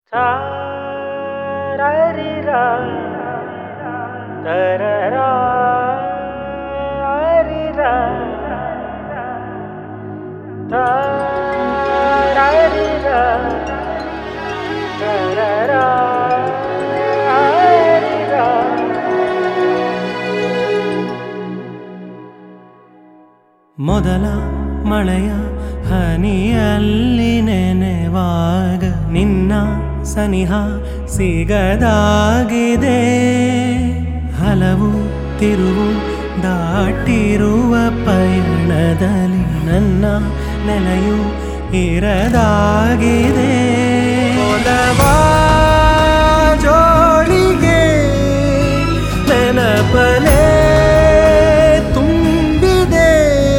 ಸಾರರಿರಾ ತರರಾ ಅರಿರಾ ತಾರರಿರಾ ತರರಾ ಅರಿರಾ ಮೊದಲ ಮಳೆಯ ಹನಿಯಲ್ಲಿ ನೆನೆವಾಗ ನಿನ್ನ ಸನಿಹ ಸಿಗದಾಗಿದೆ ಹಲವು ತಿರುವು ದಾಟಿರುವ ಪಯಣದಲ್ಲಿ ನನ್ನ ನೆಲೆಯು ಇರದಾಗಿದೆ ಒಲವ ಜೋಳಿಗೆ ನೆನಪಲೇ ತುಂಬಿದೆ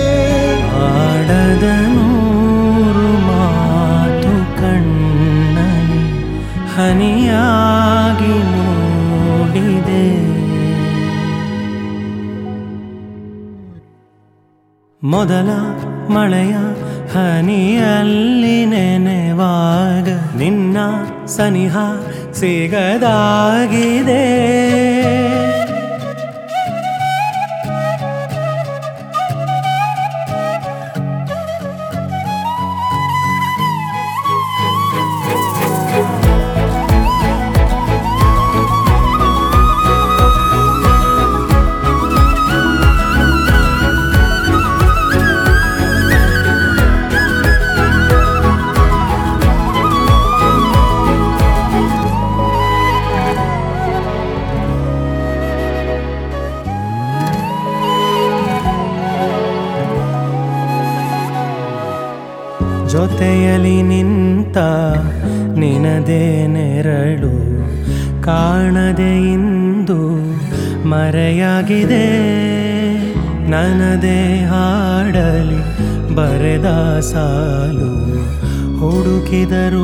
ಆಡದ ನೂರು ಮಾತು ಕಣ್ಣಲ್ಲಿ ಹನಿಯಾಗಿ ಮೂಡಿದೆ ಮೊದಲ ಮಳೆಯ ಹನಿಯಲ್ಲಿ ನೆನೆವಾಗ ನಿನ್ನ ಸನಿಹ ಸಿಗದಾಗಿದೆ ಜೊತೆಯಲಿ ನಿಂತ ನಿನದೇ ನೆರಳು ಕಾಣದೆ ಇಂದು ಮರೆಯಾಗಿದೆ ನನ್ನದೇ ಹಾಡಲಿ ಬರೆದ ಸಾಲು ಹುಡುಕಿದರೂ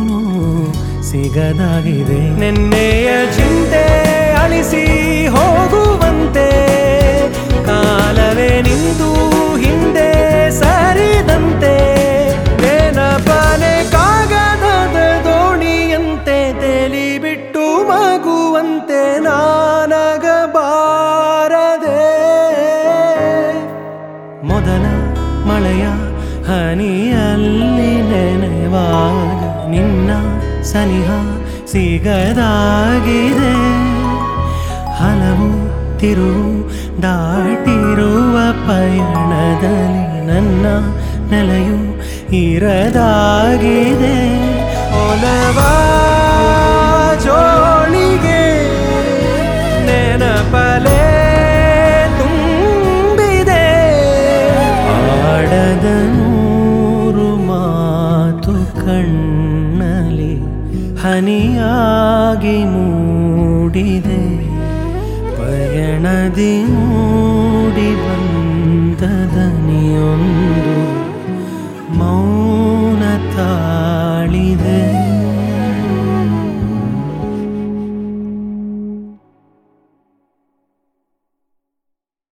ಸಿಗದಾಗಿದೆ ನಿನ್ನೆಯ ಚಿಂತೆ ಅಳಿಸಿ ಹೋಗುವಂತೆ ಕಾಲವೇ ನಿಂತು ಹಿಂದೆ ಸರಿದಂತೆ ನೆನಪನೆ ಕಾಗದದ ದೋಣಿಯಂತೆ ತೇಲಿ ಬಿಟ್ಟು ಮಗುವಂತೆ ನಾನಗಬಾರದೆ ಮೊದಲ ಮಳೆಯ ಹನಿಯಲ್ಲಿ ನೆನೆವಾಗ ನಿನ್ನ ಸನಿಹ ಸಿಗದಾಗಿದೆ ಹಲವು ತಿರುವು ದಾಟಿರುವ ಪಯಣದಲ್ಲಿ ನನ್ನ ನೆಲೆಯು ಇರದಾಗಿದೆ ಒಲವ ಜೋಳಿಗೆ ನೆನಪಲೇ ತುಂಬಿದೆ ಆಡದ ನೂರು ಮಾತು ಕಣ್ಣಲಿ ಹನಿಯಾಗಿ ಮೂಡಿದೆ ಪಯಣದಿ